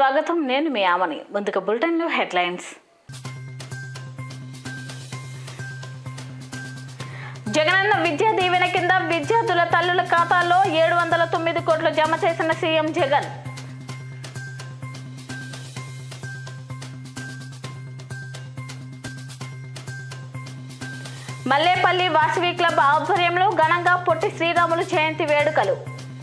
స్వాగతం నేను మీ ఆమని ముందుగా బులెటిన్లో హెడ్లైన్స్ జగనన్న విద్యా దీవెన కింద విద్యార్థుల తల్లుల ఖాతాల్లో ఏడు వందల తొమ్మిది కోట్లు జమ చేసిన సీఎం జగన్ మల్లేపల్లి వాసవి క్లబ్ ఆధ్వర్యంలో ఘనంగా పొట్టి శ్రీరాములు జయంతి వేడుకలు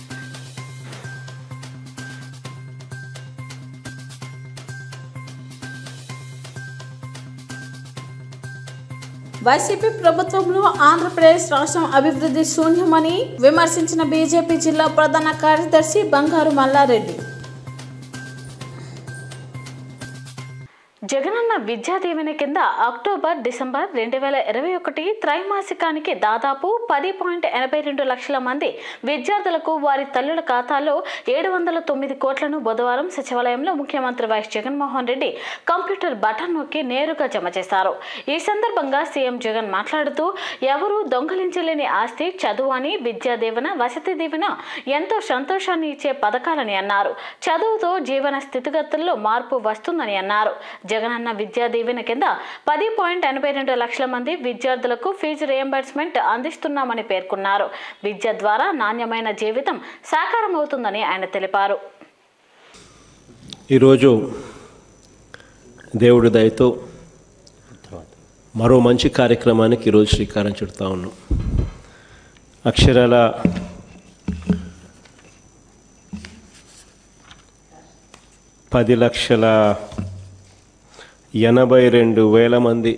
వైసీపీ ప్రభుత్వంలో ఆంధ్రప్రదేశ్ రాష్ట్రం అభివృద్ధి శూన్యమని విమర్శించిన బీజేపీ జిల్లా ప్రధాన కార్యదర్శి బంగారు మల్లారెడ్డి జగనన్న విద్యా దీవెన కింద అక్టోబర్ డిసెంబర్ రెండు వేల ఇరవై ఒకటి త్రైమాసికానికి దాదాపు పది పాయింట్ ఎనభై రెండు లక్షల మంది విద్యార్థులకు వారి తల్లుల ఖాతాల్లో ఏడు వందల తొమ్మిది కోట్లను బుధవారం సచివాలయంలో ముఖ్యమంత్రి YS Jaganmohan Reddy computer button నొక్కి నేరుగా జమ చేశారు ఈ సందర్భంగా సీఎం జగన్ మాట్లాడుతూ ఎవరూ దొంగలించలేని ఆస్తి చదువు అని విద్యా దీవెన వసతి దీవెన ఎంతో సంతోషాన్ని ఇచ్చే పథకాలని అన్నారు చదువుతో జీవన స్థితిగతుల్లో మార్పు వస్తుందని అన్నారు జగనన్న విద్యా దీవెన కింద పది పాయింట్ ఎనభై రెండు లక్షల మంది విద్యార్థులకు ఫీజు రియంబర్స్మెంట్ అందిస్తున్నామని పేర్కొన్నారు విద్య ద్వారా నాణ్యమైన జీవితం సాకారమవుతుందని ఆయన తెలిపారు ఈరోజు దేవుడి దయతో మరో మంచి కార్యక్రమానికి ఈరోజు శ్రీకారం చుడతా ఉన్నాం అక్షరాల పది లక్షల ఎనభై రెండు వేల మంది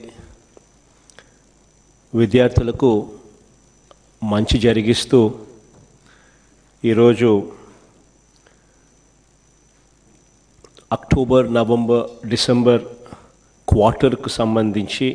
విద్యార్థులకు మంచి జరిగిస్తూ ఈరోజు అక్టోబర్ నవంబర్ డిసెంబర్ క్వార్టర్కు సంబంధించి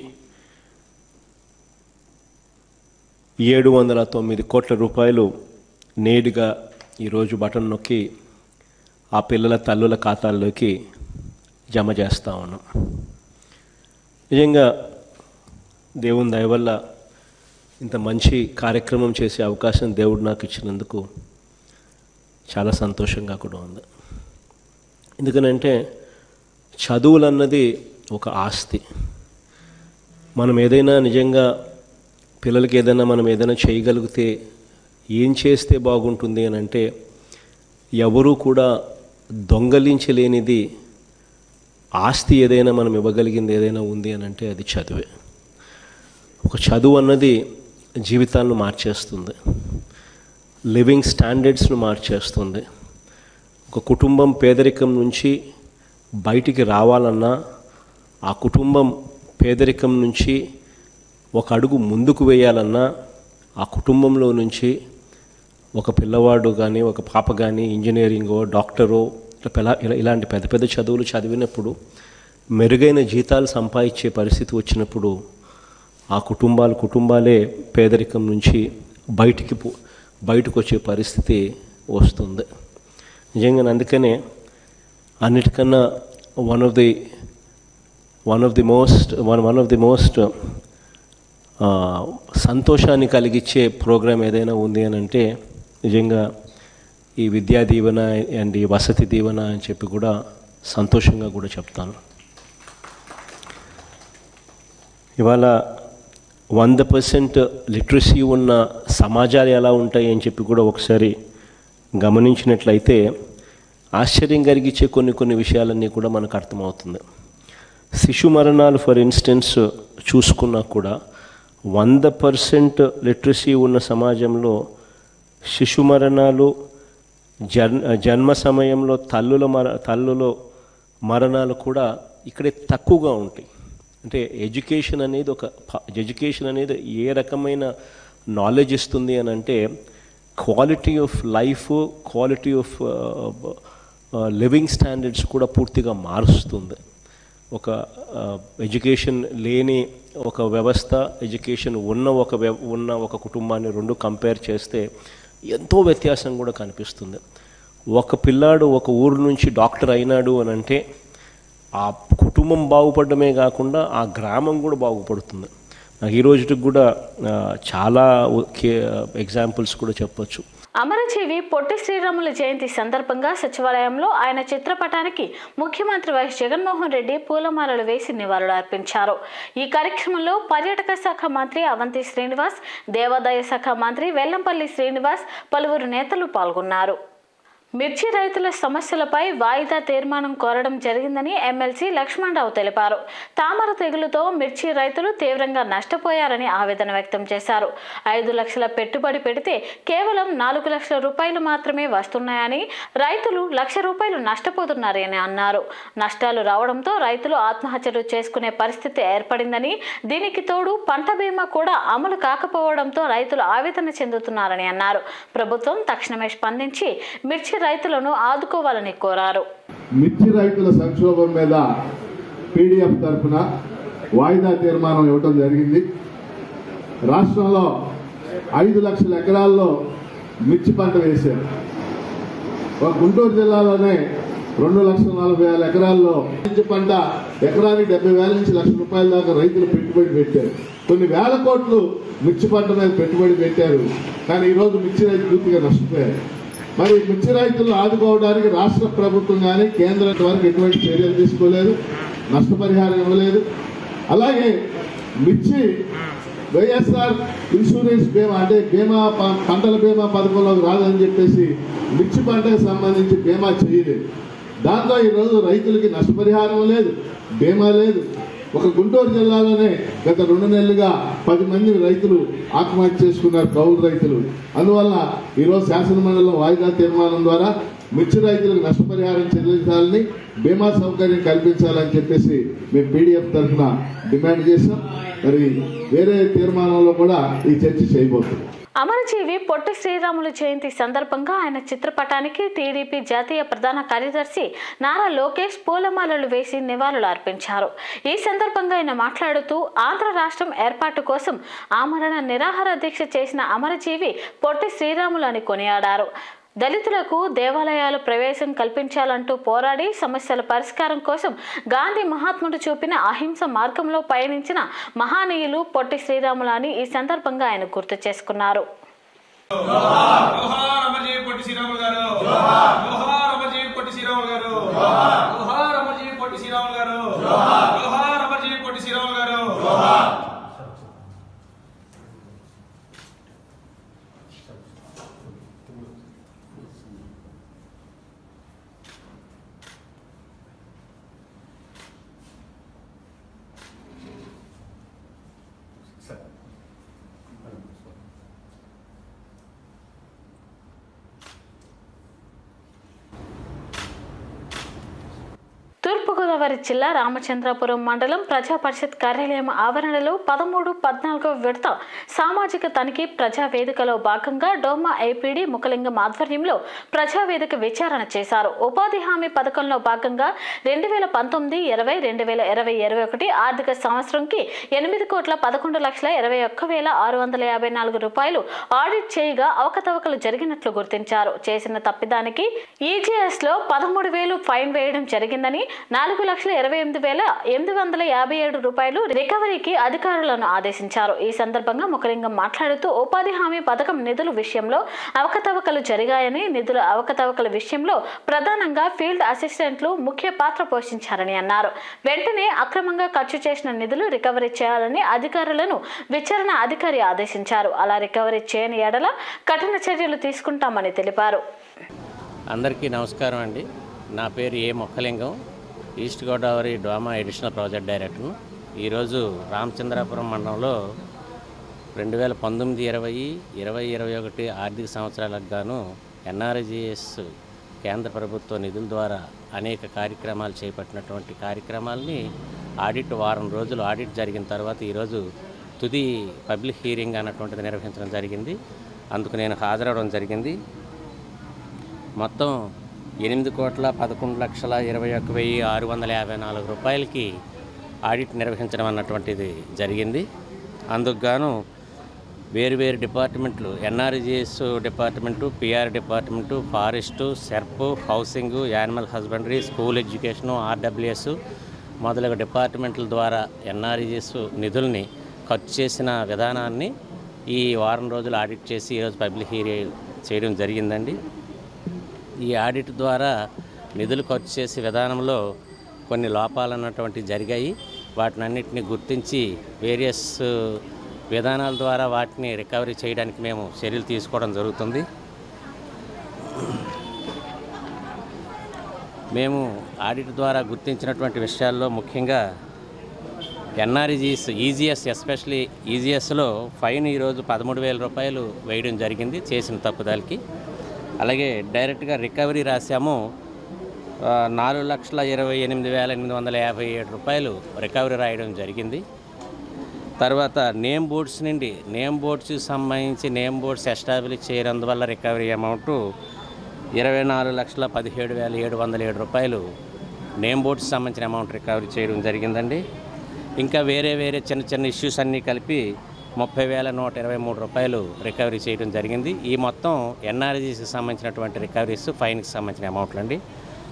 ఏడు వందల తొమ్మిది కోట్ల రూపాయలు నేరుగా ఈరోజు బటన్ నొక్కి ఆ పిల్లల తల్లుల ఖాతాల్లోకి జమ చేస్తా ఉన్నాం నిజంగా దేవుని దయ వల్ల ఇంత మంచి కార్యక్రమం చేసే అవకాశం దేవుడు నాకు ఇచ్చినందుకు చాలా సంతోషంగా కూడా ఉంది ఎందుకనంటే చదువులు అన్నది ఒక ఆస్తి మనం ఏదైనా నిజంగా పిల్లలకి ఏదైనా మనం ఏదైనా చేయగలిగితే ఏం చేస్తే బాగుంటుంది అని అంటే ఎవరూ కూడా దొంగలించలేనిది ఆస్తి ఏదైనా మనం ఇవ్వగలిగింది ఏదైనా ఉంది అని అంటే అది చదువే ఒక చదువు అన్నది జీవితాలను మార్చేస్తుంది లివింగ్ స్టాండర్డ్స్ను మార్చేస్తుంది ఒక కుటుంబం పేదరికం నుంచి బయటికి రావాలన్నా ఆ కుటుంబం పేదరికం నుంచి ఒక అడుగు ముందుకు వేయాలన్నా ఆ కుటుంబంలో నుంచి ఒక పిల్లవాడు కానీ ఒక పాప కానీ ఇంజనీరింగో డాక్టరో ఇట్లా పిల్ల ఇలా ఇలాంటి పెద్ద పెద్ద చదువులు చదివినప్పుడు మెరుగైన జీతాలు సంపాదించే పరిస్థితి వచ్చినప్పుడు ఆ కుటుంబాలు కుటుంబాలే పేదరికం నుంచి బయటికి పో బయటకు వచ్చే పరిస్థితి వస్తుంది నిజంగా అందుకనే అన్నిటికన్నా one of the one of the most one one of the most సంతోషాన్ని కలిగించే ప్రోగ్రాం ఏదైనా ఉంది అని అంటే నిజంగా ఈ విద్యా దీవెన అండ్ ఈ వసతి దీవెన అని చెప్పి కూడా సంతోషంగా కూడా చెప్తాను ఇవాళ వంద పర్సెంట్ లిటరసీ ఉన్న సమాజాలు ఎలా ఉంటాయి అని చెప్పి కూడా ఒకసారి గమనించినట్లయితే ఆశ్చర్యం కలిగించే కొన్ని కొన్ని విషయాలన్నీ కూడా మనకు అర్థమవుతుంది శిశు మరణాలు ఫర్ ఇన్స్టెన్స్ చూసుకున్నా కూడా వంద పర్సెంట్ లిటరసీ ఉన్న సమాజంలో శిశు మరణాలు జన్ జన్మ సమయంలో తల్లుల మర తల్లులో మరణాలు కూడా ఇక్కడే తక్కువగా ఉంటాయి అంటే ఎడ్యుకేషన్ అనేది ఒక ఎడ్యుకేషన్ అనేది ఏ రకమైన నాలెడ్జ్ ఇస్తుంది అని అంటే quality of life quality of living standards కూడా పూర్తిగా మారుస్తుంది ఒక ఎడ్యుకేషన్ లేని ఒక వ్యవస్థ ఎడ్యుకేషన్ ఉన్న ఒక వ్య ఉన్న ఒక కుటుంబాన్ని రెండు కంపేర్ చేస్తే ఎంతో వ్యత్యాసం కూడా కనిపిస్తుంది ఒక పిల్లాడు ఒక ఊరు నుంచి డాక్టర్ అయినాడు అని అంటే ఆ కుటుంబం బాగుపడమే కాకుండా ఆ గ్రామం కూడా బాగుపడుతుంది నాకు ఈ రోజుకి కూడా ఆ, చాలా ఎగ్జాంపుల్స్ కూడా చెప్పొచ్చు అమరజీవి పొట్టి శ్రీరాములు జయంతి సందర్భంగా సచివాలయంలో ఆయన చిత్రపటానికి ముఖ్యమంత్రి వైఎస్ జగన్మోహన్ రెడ్డి పూలమాలలు వేసి నివాళులు అర్పించారు ఈ కార్యక్రమంలో పర్యాటక శాఖ మంత్రి అవంతి శ్రీనివాస్ దేవాదాయ శాఖ మంత్రి వెల్లంపల్లి శ్రీనివాస్ పలువురు నేతలు పాల్గొన్నారు మిర్చి రైతుల సమస్యలపై వాయిదా తీర్మానం కోరడం జరిగిందని ఎమ్మెల్సీ లక్ష్మణరావు తెలిపారు తామర తెగులుతో మిర్చి రైతులు తీవ్రంగా నష్టపోయారని ఆవేదన వ్యక్తం చేశారు ఐదు లక్షల పెట్టుబడి పెడితే కేవలం నాలుగు లక్షల రూపాయలు మాత్రమే వస్తున్నాయని రైతులు లక్ష రూపాయలు నష్టపోతున్నారని అన్నారు నష్టాలు రావడంతో రైతులు ఆత్మహత్యలు చేసుకునే పరిస్థితి ఏర్పడిందని దీనికి తోడు పంట బీమా కూడా అమలు కాకపోవడంతో రైతులు ఆవేదన చెందుతున్నారని అన్నారు ప్రభుత్వం తక్షణమే స్పందించి మిర్చి రైతులను ఆదుకోవాలని కోరారు మిర్చి రైతుల సంక్షోభం మీద పీడిఎఫ్ తరఫున వాయిదా తీర్మానం ఇవ్వటం జరిగింది రాష్ట్రంలో ఐదు లక్షల ఎకరాల్లో మిర్చి పంట వేశారు ఒక గుంటూరు జిల్లాలోనే రెండు లక్షల నలభై వేల ఎకరాల్లో మిర్చి పంట ఎకరానికి డెబ్బై వేల నుంచి లక్ష రూపాయల దాకా రైతులు పెట్టుబడి పెట్టారు కొన్ని వేల కోట్లు మిర్చి పంట మీద పెట్టుబడి పెట్టారు కానీ ఈరోజు మిర్చి రైతు పూర్తిగా నష్టపోయారు మరి మిర్చి రైతులను ఆదుకోవడానికి రాష్ట్ర ప్రభుత్వం కానీ కేంద్రం వరకు ఎటువంటి చర్యలు తీసుకోలేదు నష్టపరిహారం ఇవ్వలేదు అలాగే మిర్చి వైఎస్ఆర్ ఇన్సూరెన్స్ బీమా అంటే బీమా ప- పంటల బీమా పథకంలోకి రాదని చెప్పేసి మిర్చి పంటకు సంబంధించి బీమా చేయలేదు దాంతో ఈరోజు రైతులకి నష్టపరిహారం లేదు బీమా లేదు ఒక గుంటూరు జిల్లాలోనే గత రెండు నెలలుగా పది మంది రైతులు ఆత్మహత్య చేసుకున్నారు కౌలు రైతులు అందువల్ల ఈరోజు శాసనమండలిలో వాయిదా తీర్మానం ద్వారా మిర్చి రైతులకు నష్టపరిహారం చెల్లించాలని బీమా సౌకర్యం కల్పించాలని చెప్పేసి మేము పీడిఎఫ్ తరఫున డిమాండ్ చేశాం మరి వేరే తీర్మానంలో కూడా ఈ చర్చ చేయబోతున్నాం అమరజీవి పొట్టి శ్రీరాములు జయంతి సందర్భంగా ఆయన చిత్రపటానికి టీడీపీ జాతీయ ప్రధాన కార్యదర్శి నారా లోకేష్ పూలమాలలు వేసి నివాళులు అర్పించారు ఈ సందర్భంగా ఆయన మాట్లాడుతూ ఆంధ్ర రాష్ట్రం ఏర్పాటు కోసం ఆమరణ నిరాహార దీక్ష చేసిన అమరజీవి పొట్టి శ్రీరాములు అని కొనియాడారు దళితులకు దేవాలయాలు ప్రవేశం కల్పించాలంటూ పోరాడి సమస్యల పరిష్కారం కోసం గాంధీ మహాత్ముడు చూపిన అహింస మార్గంలో పయనించిన మహానీయులు పొట్టి శ్రీరాములు అని ఈ సందర్భంగా ఆయన గుర్తు చేసుకున్నారు జోహార్ అమర్జీవి పొట్టి శ్రీరాములు గారు జోహార్ అమర్జీవి పొట్టి శ్రీరాములు గారు జోహార్ అమర్జీవి పొట్టి శ్రీరాములు గారు జోహార్ అమర్జీవి పొట్టి శ్రీరాములు గారు తూర్పుగోదావరి జిల్లా రామచంద్రాపురం మండలం ప్రజా పరిషత్ కార్యాలయం ఆవరణలో పదమూడు పద్నాలుగవ విడత సామాజిక తనిఖీ ప్రజా వేదికలో భాగంగా డోమా ఏపీడీ ముఖలింగం ఆధ్వర్యంలో ప్రజావేదిక విచారణ చేశారు ఉపాధి హామీ పథకంలో భాగంగా రెండు వేల పంతొమ్మిది ఇరవై రెండు వేల ఇరవై ఇరవై ఒకటి ఆర్థిక సంవత్సరంకి ఎనిమిది కోట్ల పదకొండు లక్షల ఇరవై ఒక్క వేల ఆరు వందల యాభై నాలుగు రూపాయలు ఆడిట్ చేయగా అవకతవకలు జరిగినట్లు గుర్తించారు చేసిన తప్పిదానికి ఈజీఎస్ లో పదమూడు వేలు ఫైన్ వేయడం జరిగిందని నాలుగు లక్షల ఇరవై ఎనిమిది వేల ఎనిమిది వందల యాభై ఏడు రూపాయలు రికవరీకి అధికారులను ఆదేశించారు ఈ సందర్భంగా ముఖలింగం మాట్లాడుతూ ఉపాధి హామీ పథకం నిధుల విషయంలో అవకతవకలు జరిగాయని నిధుల అవకతవకల విషయంలో ప్రధానంగా ఫీల్డ్ అసిస్టెంట్లు ముఖ్య పాత్ర పోషించారని అన్నారు వెంటనే అక్రమంగా ఖర్చు చేసిన నిధులు రికవరీ చేయాలని అధికారులను విచారణ అధికారి ఆదేశించారు అలా రికవరీ చేయని ఎడల కఠిన చర్యలు తీసుకుంటామని తెలిపారు అందరికీ నమస్కారం అండి నా పేరు ఏ మొక్కలింగం ఈస్ట్ గోదావరి డ్రామా ఎడిషనల్ ప్రాజెక్ట్ డైరెక్టర్ ఈరోజు రామచంద్రాపురం మండలంలో రెండు వేల పంతొమ్మిది ఇరవై ఇరవై ఇరవై ఒకటి ఆర్థిక సంవత్సరాలకు గాను ఎన్ఆర్జీఎస్ కేంద్ర ప్రభుత్వ నిధుల ద్వారా అనేక కార్యక్రమాలు చేపట్టినటువంటి కార్యక్రమాలని ఆడిట్ వారం రోజులు ఆడిట్ జరిగిన తర్వాత ఈరోజు తుది పబ్లిక్ హీరింగ్ అన్నటువంటిది నిర్వహించడం జరిగింది అందుకు నేను హాజరవడం జరిగింది మొత్తం ఎనిమిది కోట్ల పదకొండు లక్షల ఇరవై ఒక్క వెయ్యి ఆరు వందల యాభై నాలుగు రూపాయలకి ఆడిట్ నిర్వహించడం అన్నటువంటిది జరిగింది అందుకు గాను వేరు వేరు డిపార్ట్మెంట్లు NRGS department PR department forest SERP housing animal husbandry school education RWS మొదలగు డిపార్ట్మెంట్ల ద్వారా ఎన్ఆర్జిఎస్ నిధుల్ని ఖర్చు చేసిన విధానాన్ని ఈ వారం రోజులు ఆడిట్ చేసి ఈరోజు పబ్లిక్ హీరింగ్ చేయడం జరిగిందండి ఈ ఆడిట్ ద్వారా నిధులు ఖర్చు చేసే విధానంలో కొన్ని లోపాలు అన్నటువంటి జరిగాయి వాటిని అన్నిటిని గుర్తించి వేరియస్ విధానాల ద్వారా వాటిని రికవరీ చేయడానికి మేము చర్యలు తీసుకోవడం జరుగుతుంది మేము ఆడిట్ ద్వారా గుర్తించినటువంటి విషయాల్లో ముఖ్యంగా ఎన్ఆర్ఈజీఎస్ ఈజీఎస్ ఎస్పెషలీ ఈజీఎస్లో ఫైన్ ఈరోజు పదమూడు వేల రూపాయలు వేయడం జరిగింది చేసిన తప్పుదాలకి అలాగే డైరెక్ట్గా రికవరీ రాసాము ఆ, నాలుగు లక్షల ఇరవై ఎనిమిది వేల ఎనిమిది వందల యాభై ఏడు రూపాయలు రికవరీ రాయడం జరిగింది తర్వాత నేమ్ బోర్డ్స్ నుండి నేమ్ బోర్డ్స్కి సంబంధించి నేమ్ బోర్డ్స్ ఎస్టాబ్లిష్ చేయనందువల్ల రికవరీ అమౌంట్ ఇరవై నాలుగు లక్షల పదిహేడు వేల ఏడు వందల ఏడు రూపాయలు నేమ్ బోర్డ్స్ సంబంధించిన అమౌంట్ రికవరీ చేయడం జరిగిందండి ఇంకా వేరే వేరే చిన్న చిన్న ఇష్యూస్ అన్నీ కలిపి ముప్పై వేల నూట ఇరవై మూడు రూపాయలు రికవరీ చేయడం జరిగింది ఈ మొత్తం ఎన్ఆర్జీస్కి సంబంధించినటువంటి రికవరీస్ ఫైన్కి సంబంధించిన అమౌంట్లు అండి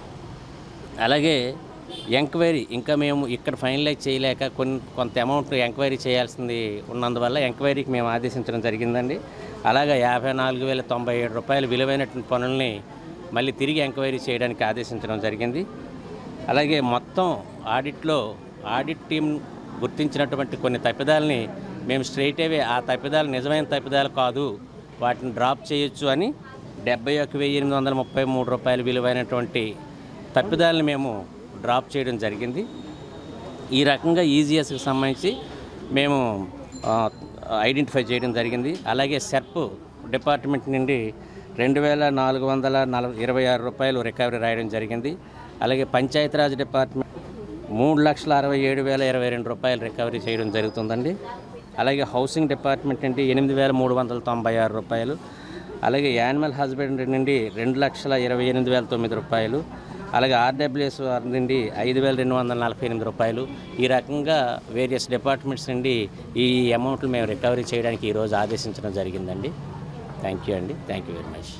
అలాగే ఎంక్వైరీ ఇంకా మేము ఇక్కడ ఫైనలైజ్ చేయలేక కొన్ని కొంత అమౌంట్ ఎంక్వైరీ చేయాల్సింది ఉన్నందువల్ల ఎంక్వైరీకి మేము ఆదేశించడం జరిగిందండి అలాగే యాభై నాలుగు వేల తొంభై ఏడు రూపాయల విలువైనటువంటి పనుల్ని మళ్ళీ తిరిగి ఎంక్వైరీ చేయడానికి ఆదేశించడం జరిగింది అలాగే మొత్తం ఆడిట్లో ఆడిట్ టీం గుర్తించినటువంటి కొన్ని తప్పిదాలని మేము స్ట్రైట్ అవే ఆ తప్పిదాలు నిజమైన తప్పిదాలు కాదు వాటిని డ్రాప్ చేయొచ్చు అని డెబ్బై ఒక వెయ్యి ఎనిమిది వందల ముప్పై మూడు రూపాయలు విలువైనటువంటి తప్పిదాలను మేము డ్రాప్ చేయడం జరిగింది ఈ రకంగా ఈజీఎస్కి సంబంధించి మేము ఆ, ఐడెంటిఫై చేయడం జరిగింది అలాగే సెర్ప్ డిపార్ట్మెంట్ నుండి రెండు వేల నాలుగు వందల నలభై ఇరవై ఆరు రూపాయలు రికవరీ రాయడం జరిగింది అలాగే పంచాయతీరాజ్ డిపార్ట్మెంట్ మూడు లక్షల అరవై ఏడు వేల ఇరవై రెండు రూపాయలు రికవరీ చేయడం జరుగుతుందండి అలాగే హౌసింగ్ డిపార్ట్మెంట్ నుండి ఎనిమిది వేల మూడు వందల తొంభై ఆరు రూపాయలు అలాగే యానిమల్ హస్బెండరీ నుండి రెండు లక్షల ఇరవై ఎనిమిది వేల తొమ్మిది రూపాయలు అలాగే ఆర్డబ్ల్యూఎస్ వారి నుండి ఐదు వేల రెండు వందల నలభై ఎనిమిది రూపాయలు ఈ రకంగా వేరియస్ డిపార్ట్మెంట్స్ నుండి ఈ అమౌంట్లు మేము రికవరీ చేయడానికి ఈరోజు ఆదేశించడం జరిగిందండి థ్యాంక్ యూ అండి thank you very much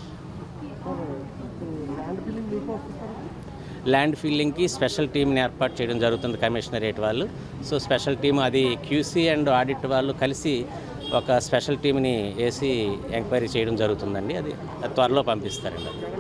land ఫిల్లింగ్కి స్పెషల్ టీంని ఏర్పాటు చేయడం జరుగుతుంది కమిషనరేట్ వాళ్ళు సో స్పెషల్ టీం అది క్యూసీ అండ్ ఆడిట్ వాళ్ళు కలిసి ఒక స్పెషల్ టీంని వేసి ఎంక్వైరీ చేయడం జరుగుతుందండి అది అది త్వరలో పంపిస్తారండి అది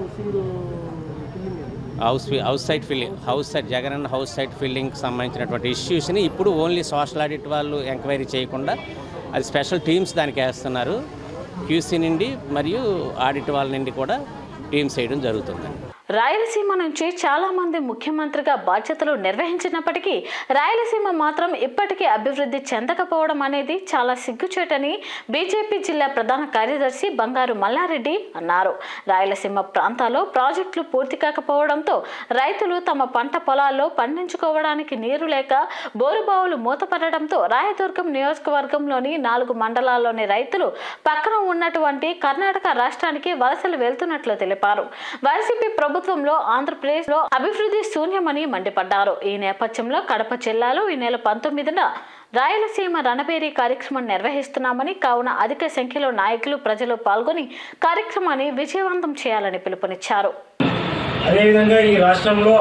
హౌస్ ఫి- house site filling house site Jagananna house site ఫిల్లింగ్కి సంబంధించినటువంటి ఇష్యూస్ని ఇప్పుడు ఓన్లీ సోషల్ ఆడిట్ వాళ్ళు ఎంక్వైరీ చేయకుండా అది స్పెషల్ టీమ్స్ దానికి వేస్తున్నారు క్యూసీ నుండి మరియు ఆడిట్ వాళ్ళ నుండి కూడా టీమ్స్ వేయడం జరుగుతుందండి రాయలసీమ నుంచి చాలా మంది ముఖ్యమంత్రిగా బాధ్యతలు నిర్వహించినప్పటికీ రాయలసీమ మాత్రం ఇప్పటికీ అభివృద్ధి చెందకపోవడం అనేది చాలా సిగ్గుచేటని బీజేపీ జిల్లా ప్రధాన కార్యదర్శి బంగారు మల్లారెడ్డి అన్నారు రాయలసీమ ప్రాంతాల్లో ప్రాజెక్టులు పూర్తి కాకపోవడంతో రైతులు తమ పంట పొలాల్లో పండించుకోవడానికి నీరు లేక బోరుబావులు మూతపడడంతో రాయదుర్గం నియోజకవర్గంలోని నాలుగు మండలాల్లోని రైతులు పక్కన ఉన్నటువంటి కర్ణాటక రాష్ట్రానికి వలసలు వెళ్తున్నట్లు తెలిపారు వైసీపీ ప్రభుత్వంలో ఆంధ్రప్రదేశ్ లో అభివృద్ధి శూన్యమని మండిపడ్డారు ఈ నేపథ్యంలో కడప జిల్లాలో ఈ నెల పంతొమ్మిదిన రాయలసీమ రణబేరీ కార్యక్రమం నిర్వహిస్తున్నామని కావున అధిక సంఖ్యలో నాయకులు ప్రజలు పాల్గొని కార్యక్రమాన్ని విజయవంతం చేయాలని పిలుపునిచ్చారు అదేవిధంగా ఈ రాష్ట్రంలో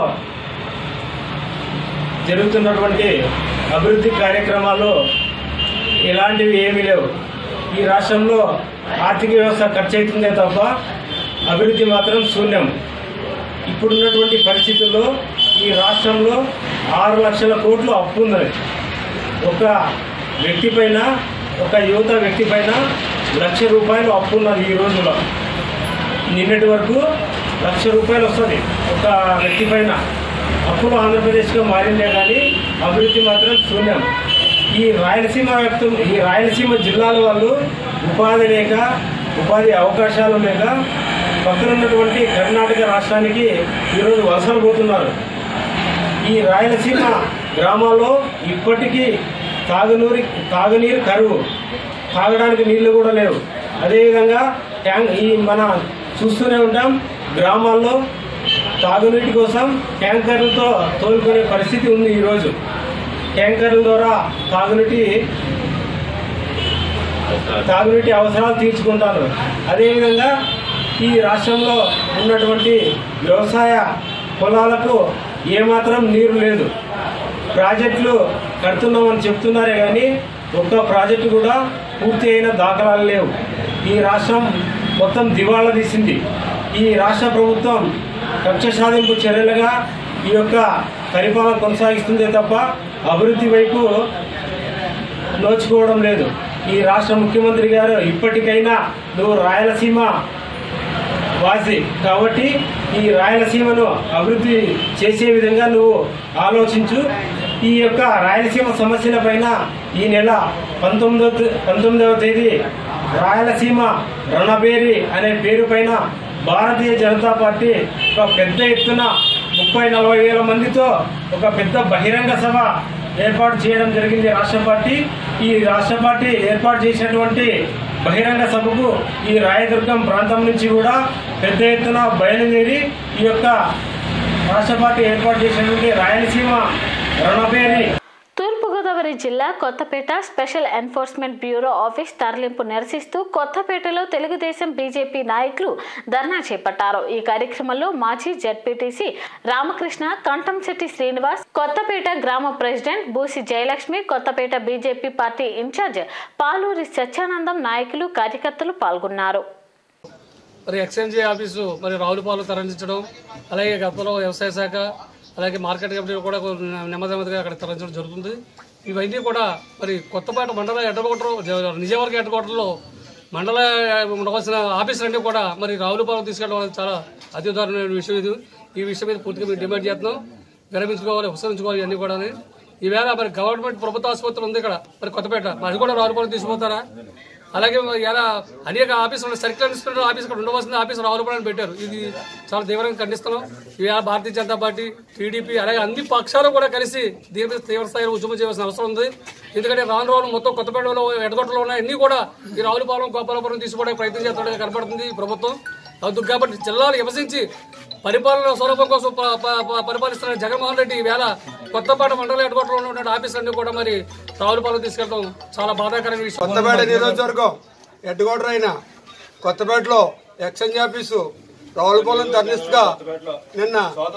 జరుగుతున్నటువంటి అభివృద్ధి కార్యక్రమాలు ఇలాంటివి ఏమీ లేవు ఈ రాష్ట్రంలో ఆర్థిక వ్యవస్థ ఖర్చు అవుతుందే తప్ప అభివృద్ధి మాత్రం శూన్యం ఇప్పుడున్నటువంటి పరిస్థితుల్లో ఈ రాష్ట్రంలో ఆరు లక్షల కోట్లు అప్పు ఉన్నది ఒక వ్యక్తి పైన ఒక యువత వ్యక్తి పైన లక్ష రూపాయలు అప్పు ఉన్నది ఈ రోజుల్లో నిన్నటి వరకు లక్ష రూపాయలు వస్తుంది ఒక వ్యక్తి పైన అప్పుడు ఆంధ్రప్రదేశ్గా మారిందే కానీ అభివృద్ధి మాత్రం శూన్యం ఈ రాయలసీమ వ్యాప్తం ఈ రాయలసీమ జిల్లాల వాళ్ళు ఉపాధి లేక ఉపాధి అవకాశాలు లేక పక్కన ఉన్నటువంటి కర్ణాటక రాష్ట్రానికి ఈరోజు వలసలు పోతున్నారు ఈ రాయలసీమ గ్రామాల్లో ఇప్పటికీ తాగునీరు తాగునీరు కరువు తాగడానికి నీళ్లు కూడా లేవు అదేవిధంగా ట్యాంక్ ఈ మన చూస్తూనే ఉంటాం గ్రామాల్లో తాగునీటి కోసం ట్యాంకర్లతో తోలుకునే పరిస్థితి ఉంది ఈరోజు ట్యాంకర్ల ద్వారా తాగునీటి తాగునీటి అవసరాలు తీర్చుకుంటారు అదేవిధంగా ఈ రాష్ట్రంలో ఉన్నటువంటి వ్యవసాయ పొలాలకు ఏమాత్రం నీరు లేదు ప్రాజెక్టులు కడుతున్నామని చెప్తున్నారే కానీ ఒక్క ప్రాజెక్టు కూడా పూర్తి అయిన దాఖలాలు లేవు ఈ రాష్ట్రం మొత్తం దివాళా తీసింది ఈ రాష్ట్ర ప్రభుత్వం కక్ష సాధింపు చర్యలుగా ఈ యొక్క పరిపాలన కొనసాగిస్తుందే తప్ప అభివృద్ధి వైపు నోచుకోవడం లేదు ఈ రాష్ట్ర ముఖ్యమంత్రి గారు ఇప్పటికైనా నువ్వు రాయలసీమ వాసి కాబట్టి ఈ రాయలసీమను అభివృద్ధి చేసే విధంగా నువ్వు ఆలోచించు ఈ యొక్క రాయలసీమ సమస్యల పైన ఈ నెల పంతొమ్మిదవ తే- పంతొమ్మిదవ తేదీ రాయలసీమ రణబేరి అనే పేరు పైన భారతీయ జనతా పార్టీ ఒక పెద్ద ఎత్తున ముప్పై నలభై వేల మందితో ఒక పెద్ద బహిరంగ సభ ఏర్పాటు చేయడం జరిగింది రాష్ట్ర పార్టీ ఈ రాష్ట్ర పార్టీ ఏర్పాటు చేసినటువంటి బహిరంగ సభకు ఈ రాయదుర్గం ప్రాంతం నుంచి కూడా పెద్ద ఎత్తున బయలుదేరి ఈ యొక్క రాష్ట్ర పార్టీ ఏర్పాటు చేసినటువంటి రాయలసీమ రణబేరి తూర్పుగోదావరి జిల్లా Kothapeta special enforcement bureau office తరలింపు నిరసిస్తూ కొత్తపేటలో తెలుగుదేశం బీజేపీ నాయకులు ధర్నా చేపట్టారు ఈ కార్యక్రమంలో మాజీ జడ్పీటీసీ రామకృష్ణ కంఠంశెట్టి శ్రీనివాస్ కొత్తపేట గ్రామ president Busi Jayalakshmi Kothapeta BJP party in-charge Paluri Satyanandam నాయకులు కార్యకర్తలు పాల్గొన్నారు మరి ఎక్స్చేంజ్ ఆఫీసు మరి రావులపాలు తరలించడం అలాగే గతంలో వ్యవసాయ శాఖ అలాగే మార్కెట్ కమిటీ కూడా నెమ్మది నెమ్మదిగా అక్కడ తరలించడం జరుగుతుంది ఇవన్నీ కూడా మరి కొత్తపేట మండల హెడ్ క్వార్టర్ నిజవర్గ హెడ్ క్వార్టర్లో మండల ఉండవలసిన ఆఫీసులన్నీ కూడా మరి రావులపాలెం తీసుకెళ్ళడం అనేది చాలా అత్యుదారమైన విషయం ఇది ఈ విషయం మీద పూర్తిగా మేము డిమాండ్ చేస్తున్నాం విరమించుకోవాలి ఉపసరించుకోవాలి ఇవన్నీ కూడా ఈవేళ మరి గవర్నమెంట్ ప్రభుత్వ ఆసుపత్రి ఉంది ఇక్కడ మరి కొత్తపేట మరి కూడా రావులపాలెం తీసుకుపోతారా అలాగే మరి ఇలా అనేక ఆఫీసులు సర్కిల్ ఇన్స్పెక్టర్ ఆఫీస్ ఇక్కడ ఉండవలసిన ఆఫీస్ రావులపాలని పెట్టారు ఇది చాలా తీవ్రంగా ఖండిస్తున్నాం ఇవాళ భారతీయ జనతా పార్టీ టీడీపీ అలాగే అన్ని పక్షాలు కూడా కలిసి దీని మీద తీవ్ర స్థాయిలో ఉద్యమం చేయాల్సిన అవసరం ఉంది ఎందుకంటే రాను రాను మొత్తం కొత్తపేటలో ఎడగొట్టలో ఉన్న అన్ని కూడా ఈ రావులపాలెం గోపాలపురం తీసుకోవడానికి ప్రయత్నం చేస్తున్నట్టుగా కనపడుతుంది ఈ ప్రభుత్వం అందుకు కాబట్టి జిల్లాలు విభజించి పరిపాలన సౌలభ్యం కోసం ప- ప- ప- పరిపాలిస్తున్న జగన్మోహన్ రెడ్డి ఈవేళ కొత్తపేట మండల హెడ్కోటలో ఉన్న ఆఫీసులన్నీ కూడా మరి రావులపాలెం తీసుకెళ్ళడం చాలా బాధాకరమైన విషయం కొత్తపేట నియోజకవర్గం హెడ్ క్వార్టర్ అయిన కొత్తపేటలో ఎక్స్చేంజ్ ఆఫీసు రావులపాలెం తరలిస్తుగా నిన్న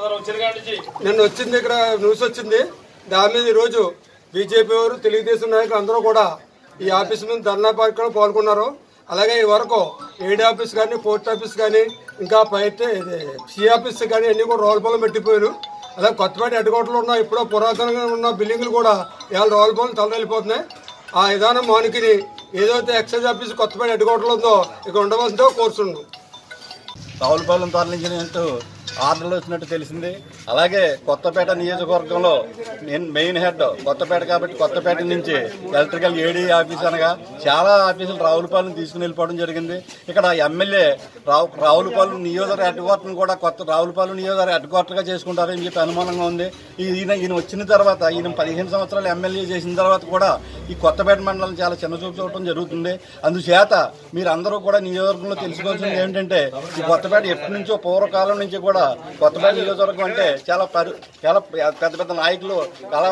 నిన్న వచ్చింది ఇక్కడ న్యూస్ వచ్చింది దాని మీద ఈరోజు బీజేపీ వారు తెలుగుదేశం నాయకులు అందరూ కూడా ఈ ఆఫీస్ మీద ధర్నా కార్యక్రమం పాల్గొన్నారు అలాగే ఈ వరకు ఏడీ ఆఫీస్ కానీ పోస్ట్ ఆఫీస్ కానీ ఇంకా పైతే ఇది సి ఆఫీస్ కానీ అన్ని కూడా రావులపాలెం పెట్టిపోయారు అలాగే కొత్తపేట హెడ్ క్వార్టర్లో ఉన్న ఇప్పుడు పురాతనంగా ఉన్న బిల్డింగ్లు కూడా ఇవాళ రావులపాలెం తలదెళ్ళిపోతున్నాయి ఆ విధానం మానుకుని ఏదైతే ఎక్సైజ్ ఆఫీస్ కొత్తపేట హెడ్ క్వార్టర్లో ఉందో ఇక్కడ ఉండవలసిందో కోరుతున్నాం రావులపాలెం తరలించినట్టు ఆర్డర్లు వచ్చినట్టు తెలిసింది అలాగే కొత్తపేట నియోజకవర్గంలో మెయిన్ మెయిన్ హెడ్ కొత్తపేట కాబట్టి కొత్తపేట నుంచి ఎలక్ట్రికల్ ఏడీ ఆఫీస్ అనగా చాలా ఆఫీసులు రావులపాలెం తీసుకుని వెళ్ళిపోవడం జరిగింది ఇక్కడ ఎమ్మెల్యే రావు రావులపాలెం నియోజక హెడ్ క్వార్టర్ని కూడా కొత్త రావులపాలెం నియోజక హెడ్ క్వార్టర్గా చేసుకుంటారని చెప్పి అనుమానంగా ఉంది ఈ- ఈయన ఈయన వచ్చిన తర్వాత ఈయన పదిహేను సంవత్సరాలు ఎమ్మెల్యే చేసిన తర్వాత కూడా ఈ కొత్తపేట మండలం చాలా చిన్న చూపు చూడటం జరుగుతుంది అందుచేత మీరు అందరూ కూడా నియోజకవర్గంలో తెలుసుకోవాల్సింది ఏంటంటే ఈ కొత్తపేట ఎప్పటి నుంచో పూర్వకాలం నుంచి కూడా కొత్తపేట నియోజకవర్గం అంటే చాలా పరి చాలా పెద్ద పెద్ద నాయకులు కళా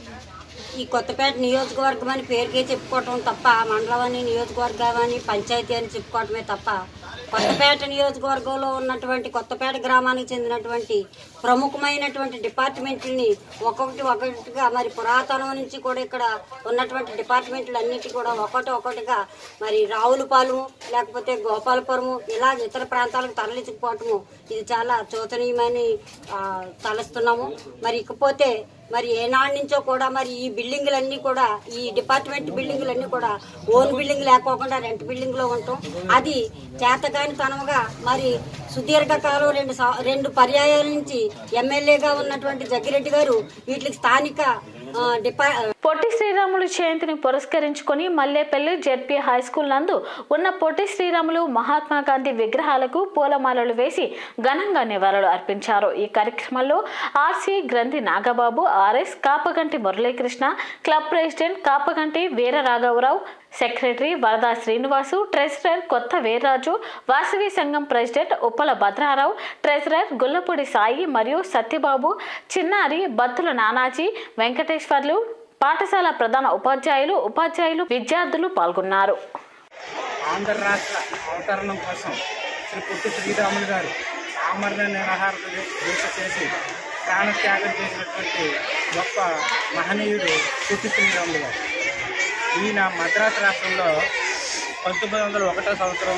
ఈ కొత్తపేట నియోజకవర్గం అని పేరుకే చెప్పుకోవటం తప్ప మండలం అని నియోజకవర్గం అని పంచాయతీ అని చెప్పుకోవటమే తప్ప కొత్తపేట నియోజకవర్గంలో ఉన్నటువంటి కొత్తపేట గ్రామానికి చెందినటువంటి ప్రముఖమైనటువంటి డిపార్ట్మెంట్లని ఒక్కొక్కటి ఒక్కొక్కటిగా మరి పురాతనం నుంచి కూడా ఇక్కడ ఉన్నటువంటి డిపార్ట్మెంట్లు అన్నిటి కూడా ఒకటి ఒకటిగా మరి రావులపాలెము లేకపోతే గోపాలపురము ఇలా ఇతర ప్రాంతాలకు తరలించకపోవటము ఇది చాలా శోచనీయమని ఆ, తలస్తున్నాము మరి ఇకపోతే మరి ఏనాడు నుంచో కూడా మరి ఈ బిల్డింగులన్నీ కూడా ఈ డిపార్ట్మెంట్ బిల్డింగులన్నీ కూడా ఓన్ బిల్డింగ్ లేకోకుండా రెంట్ బిల్డింగ్ లో ఉంటాం అది చేతకాని తనముగా మరి సుదీర్ఘకాలం రెండు సం- రెండు పర్యాయాల నుంచి ఎమ్మెల్యేగా ఉన్నటువంటి జగ్గిరెడ్డి గారు వీటికి స్థానిక ఆ, డిపా పొట్టి శ్రీరాములు జయంతిని పురస్కరించుకొని మల్లేపల్లి జెడ్పీ హై స్కూల్ నందు ఉన్న పొట్టి శ్రీరాములు మహాత్మా గాంధీ విగ్రహాలకు పూలమాలలు వేసి ఘనంగా నివాళులు అర్పించారు ఈ కార్యక్రమంలో RC Granthi Nagababu RS Kapaganti Muralikrishna club president Kapaganti Veera రాఘవరావు సెక్రటరీ వరదా శ్రీనివాసు ట్రెజరర్ కొత్త వీర్రాజు వాసవి సంఘం ప్రెసిడెంట్ ఉప్పల భద్రారావు ట్రెజరర్ గుల్లపూడి సాయి మరియు సత్యబాబు చిన్నారి బత్తుల నానాజీ వెంకటేశ్వర్లు పాఠశాల ప్రధాన ఉపాధ్యాయులు ఉపాధ్యాయులు విద్యార్థులు పాల్గొన్నారు ఆంధ్ర రాష్ట్ర అవతరణం కోసం శ్రీ పుట్టి శ్రీరాములు గారు ఆమరణ నిరాహార దీక్ష చేసి ప్రాణత్యాగం చేసినటువంటి గొప్ప మహనీయుడు పుట్టి శ్రీరాములు గారు ఈయన మద్రాసు రాష్ట్రంలో పంతొమ్మిది వందల ఒకటో సంవత్సరం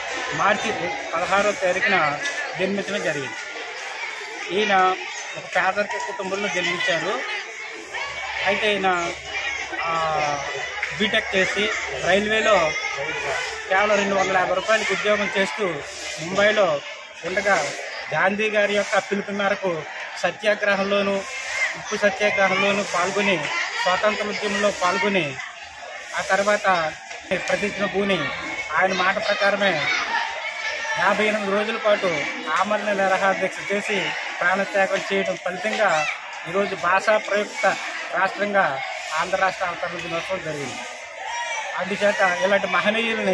మార్చి పదహారో తారీఖున జన్మించడం జరిగింది ఈయన ఒక పేదరిక కుటుంబంలో జన్మించారు అయితే ఈయన ఆ, బీటెక్ చేసి రైల్వేలో కేవలం రెండు వందల యాభై రూపాయలకి ఉద్యోగం చేస్తూ ముంబైలో ఉండగా గాంధీ గారి యొక్క పిలుపు మేరకు సత్యాగ్రహంలోను ఉప్పు సత్యాగ్రహంలోను పాల్గొని స్వాతంత్ర ఉద్యమంలో పాల్గొని ఆ తర్వాత ప్రతిజ్ఞ పూని ఆయన మాట ప్రకారమే యాభై ఎనిమిది రోజుల పాటు ఆమరణ నిరాహార దీక్ష చేసి ప్రాణత్యాగం చేయడం ఫలితంగా ఈరోజు భాషా ప్రయుక్త రాష్ట్రంగా ఆంధ్ర రాష్ట్ర అవతరణ దినోత్సవం జరిగింది అందుచేత ఇలాంటి మహనీయుల్ని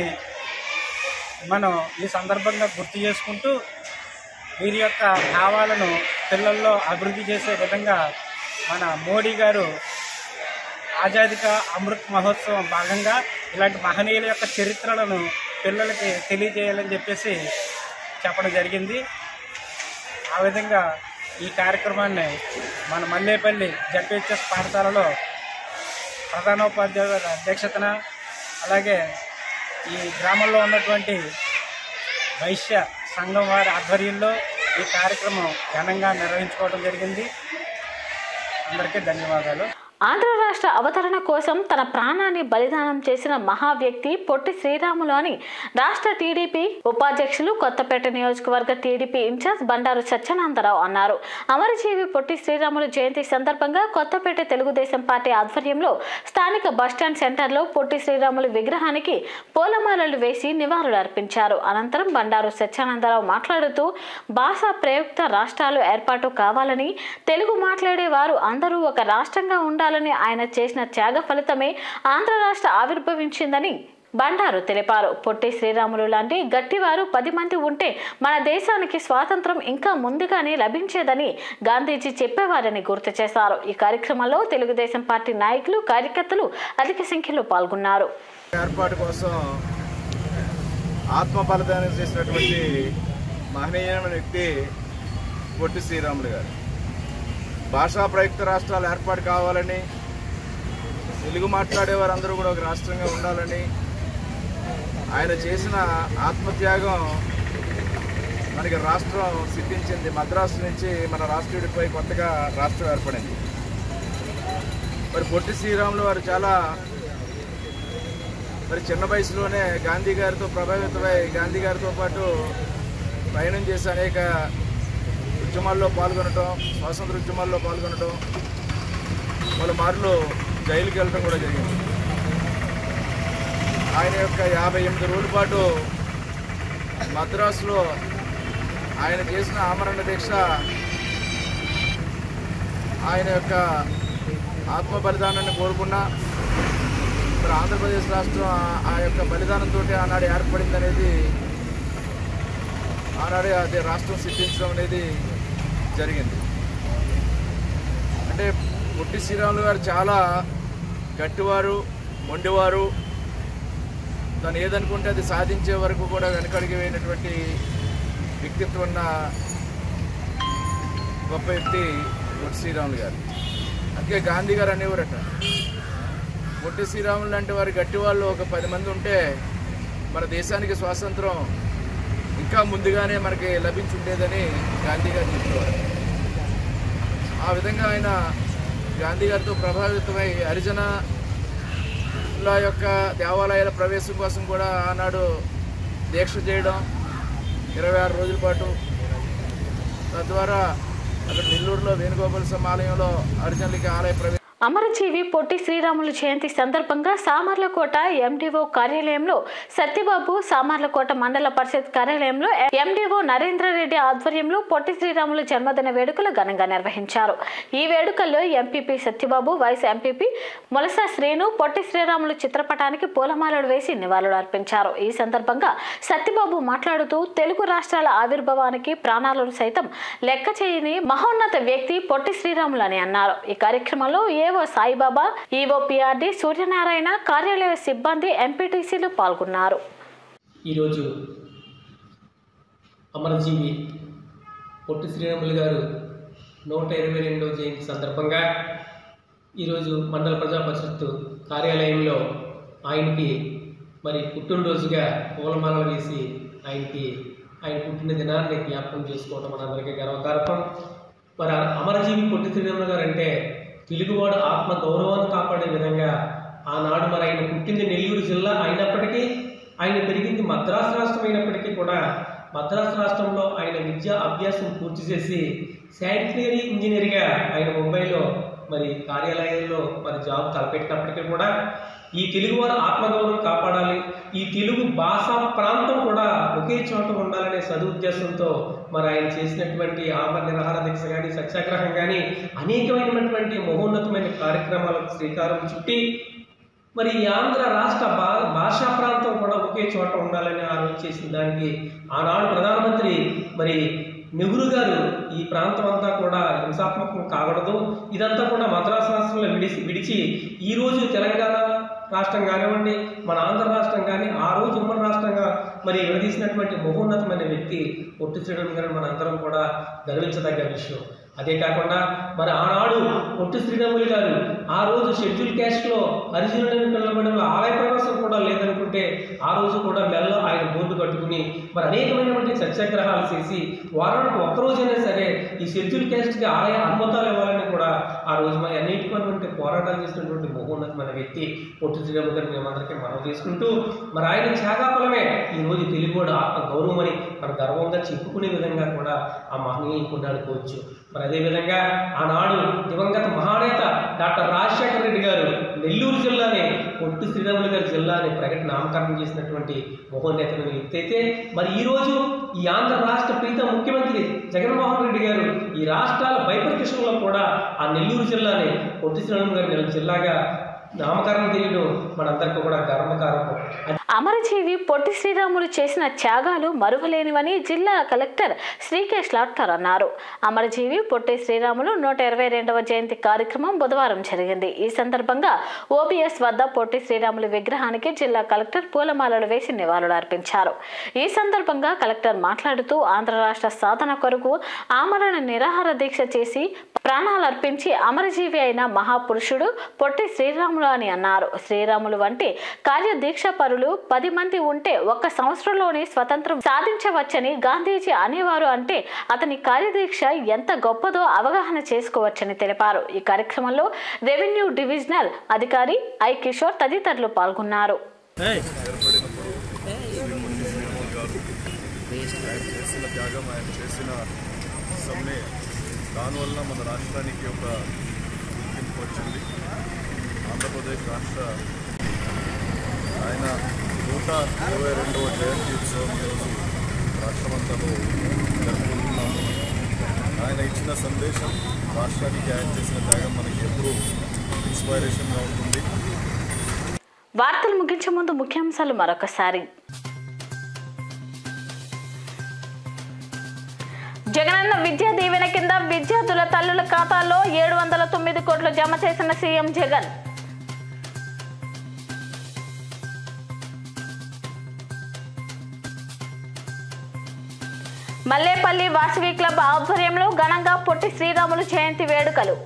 మనం ఈ సందర్భంగా గుర్తు చేసుకుంటూ వీరి యొక్క భావాలను పిల్లల్లో అభివృద్ధి చేసే విధంగా మన మోడీ గారు ఆజాదీ కా అమృత్ మహోత్సవం భాగంగా ఇలాంటి మహనీయుల యొక్క చరిత్రలను పిల్లలకి తెలియజేయాలని చెప్పేసి చెప్పడం జరిగింది ఆ విధంగా ఈ కార్యక్రమాన్ని మన మల్లేపల్లి జడ్పిహెచ్ఎస్ పాఠశాలలో ప్రధానోపాధ్యాయుల అధ్యక్షతన అలాగే ఈ గ్రామంలో ఉన్నటువంటి వైశ్య సంఘం వారి ఆధ్వర్యంలో ఈ కార్యక్రమం ఘనంగా నిర్వహించుకోవడం జరిగింది అందరికీ ధన్యవాదాలు ఆంధ్ర రాష్ట్ర అవతరణ కోసం తన ప్రాణాన్ని బలిదానం చేసిన మహా వ్యక్తి పొట్టి శ్రీరాములు అని రాష్ట్ర టీడీపీ ఉపాధ్యక్షులు కొత్తపేట నియోజకవర్గ టీడీపీ ఇన్ఛార్జ్ బండారు సత్యనందరావు అన్నారు అమరజీవి పొట్టి శ్రీరాములు జయంతి సందర్భంగా కొత్తపేట తెలుగుదేశం పార్టీ ఆధ్వర్యంలో స్థానిక బస్టాండ్ సెంటర్లో పొట్టి శ్రీరాములు విగ్రహానికి పూలమాలలు వేసి నివాళులు అర్పించారు అనంతరం బండారు సత్యానందరావు మాట్లాడుతూ భాషా ప్రయుక్త రాష్ట్రాలు ఏర్పాటు కావాలని తెలుగు మాట్లాడే వారు అందరూ ఒక రాష్ట్రంగా ఉండాలని ఆయన చేసిన త్యాగ ఫలితమే ఆంధ్ర రాష్ట్ర ఆవిర్భవించిందని బండారు తెలిపారు పొట్టి శ్రీరాములు లాంటి గట్టివారు పది మంది ఉంటే మన దేశానికి స్వాతంత్రం ఇంకా ముందుగానే లభించేదని గాంధీజీ చెప్పేవారని గుర్తు చేశారు ఈ కార్యక్రమంలో తెలుగుదేశం పార్టీ నాయకులు కార్యకర్తలు అధిక సంఖ్యలో పాల్గొన్నారు ఏర్పాటు కోసం ఆత్మ బలిదానం చేసినటువంటి మహనీయమైన వ్యక్తి పొట్టి శ్రీరాములు గారు భాషా ప్రయుక్త రాష్ట్రాలు ఏర్పాటు కావాలని తెలుగు మాట్లాడే వారందరూ కూడా ఒక రాష్ట్రంగా ఉండాలని ఆయన చేసిన ఆత్మత్యాగం మనకి రాష్ట్రం సిద్ధించింది మద్రాసు నుంచి మన రాష్ట్రం విడిపోయి కొత్తగా రాష్ట్రం ఏర్పడింది మరి పొట్టి శ్రీరాములు వారు చాలా మరి చిన్న వయసులోనే గాంధీ గారితో ప్రభావితమై గాంధీ గారితో పాటు ప్రయాణం చేసి అనేక ఉద్యమాల్లో పాల్గొనటం స్వాతంత్ర ఉద్యమాల్లో పాల్గొనటం వాళ్ళ మారులు జైలుకి వెళ్ళడం కూడా జరిగింది ఆయన యొక్క యాభై ఎనిమిది రోజుల పాటు మద్రాసులో ఆయన చేసిన ఆమరణ దీక్ష ఆయన యొక్క ఆత్మ బలిదానాన్ని కోరుకున్నా మరి ఆంధ్రప్రదేశ్ రాష్ట్రం ఆ- ఆ యొక్క బలిదానంతో ఆనాడు ఏర్పడింది అనేది ఆనాడే అదే రాష్ట్రం సిద్ధించడం అనేది జరిగింది అంటే పొట్టి శ్రీరాములు గారు చాలా గట్టివారు మొండివారు తను ఏదనుకుంటే అది సాధించే వరకు కూడా వెనకడిగి వేయినటువంటి వ్యక్తిత్వం ఉన్న గొప్ప వ్యక్తి పొట్టి శ్రీరాములు గారు అందుకే గాంధీ గారు అనేవారట పొట్టి శ్రీరాములు లాంటి వారి గట్టి వాళ్ళు ఒక పది మంది ఉంటే మన దేశానికి స్వాతంత్రం ఇంకా ముందుగానే మనకి లభించుండేదని గాంధీ గారు చెప్పేవారు ఆ విధంగా ఆయన గాంధీ గారితో ప్రభావితమై హరిజనుల యొక్క దేవాలయాల ప్రవేశం కోసం కూడా ఆనాడు దీక్ష చేయడం ఇరవై ఆరు రోజుల పాటు తద్వారా అక్కడ నెల్లూరులో వేణుగోపాల సమాలయంలో హరిజనులకి ఆలయ ప్రవేశం అమరజీవి పొట్టి శ్రీరాములు జయంతి సందర్భంగా సామర్లకోట ఎండిఓ కార్యాలయంలో సత్యబాబు సామర్లకోట మండల పరిషత్ కార్యాలయంలో ఎండిఓ నరేంద్రరెడ్డి ఆధ్వర్యంలో పొట్టి శ్రీరాములు జన్మదిన వేడుకలు ఘనంగా నిర్వహించారు ఈ వేడుకల్లో MPP Satyababu vice MPP Molasa Srinu Potti Sriramulu చిత్రపటానికి పూలమాలలు వేసి నివాళులు అర్పించారు ఈ సందర్భంగా సత్యబాబు మాట్లాడుతూ తెలుగు రాష్ట్రాల ఆవిర్భావానికి ప్రాణాలను సైతం లెక్క చేయని మహోన్నత వ్యక్తి పొట్టి శ్రీరాములు అని అన్నారు ఈ కార్యక్రమంలో ఏవో సాయిబాబా ఈవో పిఆర్డి సూర్యనారాయణ కార్యాలయ సిబ్బంది ఎంపీటీసీలు పాల్గొన్నారు ఈరోజు అమరజీవి పొట్టి శ్రీరాములు గారు నూట ఇరవై రెండవ జయంతి సందర్భంగా ఈరోజు మండల ప్రజా పరిషత్తు కార్యాలయంలో ఆయనకి మరి పుట్టినరోజుగా పూలమాలలు వేసి ఆయనకి ఆయన పుట్టిన దినాన్ని జ్ఞాపకం చేసుకోవడం మనందరికీ గర్వకారకం మరి ఆ అమరజీవి పొట్టి శ్రీరాములు గారు అంటే తెలుగువాడు ఆత్మ గౌరవాన్ని కాపాడే విధంగా ఆనాడు మరి ఆయన పుట్టింది నెల్లూరు జిల్లా అయినప్పటికీ ఆయన పెరిగింది మద్రాసు రాష్ట్రం అయినప్పటికీ కూడా మద్రాసు రాష్ట్రంలో ఆయన విద్యా అభ్యాసం పూర్తి చేసి శానిటరీ ఇంజనీర్గా ఆయన ముంబైలో మరి కార్యాలయంలో మరి జాబ్ తలపెట్టినప్పటికీ కూడా ఈ తెలుగు వారి ఆత్మగౌరవం కాపాడాలి ఈ తెలుగు భాషా ప్రాంతం కూడా ఒకే చోట ఉండాలనే సదుద్దేశంతో మరి ఆయన చేసినటువంటి ఆమర నిరాహార దీక్ష కానీ సత్యాగ్రహం కానీ అనేకమైనటువంటి మహోన్నతమైన కార్యక్రమాలకు శ్రీకారం చుట్టి మరి ఈ ఆంధ్ర రాష్ట్ర భా భాషా ప్రాంతం కూడా ఒకే చోట ఉండాలని ఆలోచన చేసిన దానికి ఆనాడు ప్రధానమంత్రి మరి నెహ్రూ గారు ఈ ప్రాంతం అంతా కూడా హింసాత్మకం కాకూడదు ఇదంతా కూడా మద్రాసు రాష్ట్రంలో విడిచి విడిచి ఈ రోజు తెలంగాణ రాష్ట్రం కానివ్వండి మన ఆంధ్ర రాష్ట్రం కానీ ఆ రోజు ఉమ్మడి రాష్ట్రంగా మరి విడదీసినటువంటి మహోన్నతమైన వ్యక్తి పొట్టి శ్రీరామ్ గారు మనందరం కూడా గర్వించదగ్గ విషయం అదే కాకుండా మరి ఆనాడు పొట్టి శ్రీరాములు గారు ఆ రోజు షెడ్యూల్ క్యాస్ట్లో హరిజనులను పిల్లబడిన ఆలయ ప్రవేశం కూడా లేదనుకుంటే ఆ రోజు కూడా మెల్ల ఆయన బోర్డు కట్టుకుని మరి అనేకమైనటువంటి సత్యాగ్రహాలు చేసి వారానికి ఒక్కరోజైనా సరే ఈ షెడ్యూల్ క్యాస్ట్కి ఆలయ అనుమతాలు ఇవ్వాలని కూడా ఆ రోజు మరి అనేకమైనటువంటి పోరాటాలు చేసినటువంటి మహోన్నతమైన వ్యక్తి పొట్టి శ్రీరాములు గారు మేమందరికీ మనం చేసుకుంటూ మరి ఆయన త్యాగాఫలమే ఈ రోజు తెలుగువాడు ఆత్మ గౌరవం అని మన గర్వంగా చెప్పుకునే విధంగా కూడా ఆ మహనీయులు కొన్నాడుకోవచ్చు మరి అదేవిధంగా ఆనాడు దివంగత మహానేత డాక్టర్ రాజశేఖర రెడ్డి గారు నెల్లూరు జిల్లాని పొట్టి శ్రీరాములు గారి జిల్లాని ప్రకటన నామకరణం చేసినటువంటి మహోన్నతమైన వ్యక్తి అయితే మరి ఈ రోజు ఈ ఆంధ్ర రాష్ట్ర ప్రీత ముఖ్యమంత్రి జగన్మోహన్ రెడ్డి గారు ఈ రాష్ట్రాల బైపర్కిషన్లో కూడా ఆ నెల్లూరు జిల్లాని పొట్టి శ్రీరాములు గారి నెల జిల్లాగా నామకరణం చేయడం మనందరికీ కూడా గర్వకారకం అమరజీవి పొట్టి శ్రీరాములు చేసిన త్యాగాలు మరువలేనివని జిల్లా కలెక్టర్ శ్రీకేష్ లాట్కర్ అన్నారు అమరజీవి పొట్టి శ్రీరాములు నూట ఇరవై రెండవ జయంతి కార్యక్రమం బుధవారం జరిగింది ఈ సందర్భంగా ఓబీఎస్ వద్ద పొట్టి శ్రీరాములు విగ్రహానికి జిల్లా కలెక్టర్ పూలమాలలు వేసి నివాళులు అర్పించారు ఈ సందర్భంగా కలెక్టర్ మాట్లాడుతూ ఆంధ్ర రాష్ట్ర సాధన కొరకు ఆమరణ నిరాహార దీక్ష చేసి ప్రాణాలు అర్పించి అమరజీవి అయిన మహాపురుషుడు పొట్టి శ్రీరాములు అని అన్నారు శ్రీరాములు వంటి కార్యదీక్ష పరులు పది మంది ఉంటే ఒక్క సంవత్సరంలోనే స్వతంత్రం సాధించవచ్చని గాంధీజీ అనేవారు అంటే అతని కార్యదీక్ష ఎంత గొప్పదో అవగాహన చేసుకోవచ్చని తెలిపారు ఈ కార్యక్రమంలో రెవెన్యూ డివిజనల్ అధికారి ఐ కిషోర్ తదితరులు పాల్గొన్నారు ఆయన చేసిన త్యాగం ఆయన చేసిన సమ్మె దానివల్ల మన రాష్ట్రానికి ఒక గుర్తింపు వచ్చింది ఆంధ్రప్రదేశ్ రాష్ట్ర ఆయన నూట ఇరవై రెండవ జయంతి ఉత్సవం ఈరోజు రాష్ట్రమంతలో జరుపుకుంటున్నాము ఆయన ఇచ్చిన సందేశం రాష్ట్రానికి ఆయన చేసిన త్యాగం మనకి ఎప్పుడూ ఇన్స్పైరేషన్గా ఉంటుంది వార్తలు ముగించే ముందు ముఖ్యాంశాలు మరొకసారి జగనన్న విద్యా దీవెన కింద విద్యార్థుల తల్లుల ఖాతాల్లో ఏడు వందల తొమ్మిది కోట్లు జమ చేసిన సీఎం జగన్ మల్లేపల్లి వాసవి క్లబ్ ఆధ్వర్యంలో ఘనంగా పొట్టి శ్రీరాములు జయంతి వేడుకలు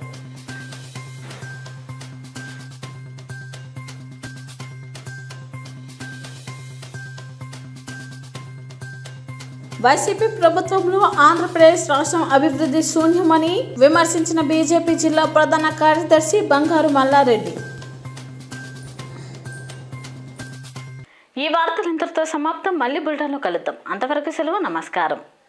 వైసీపీ ప్రభుత్వంలో ఆంధ్రప్రదేశ్ రాష్ట్రం అభివృద్ధి శూన్యమని విమర్శించిన బీజేపీ జిల్లా ప్రధాన కార్యదర్శి బంగారు మల్లారెడ్డి ఈ వార్తలు ఇంతటితో సమాప్తం మళ్ళీ బులెటిన్లో కలుద్దాం అంతవరకు సెలవు నమస్కారం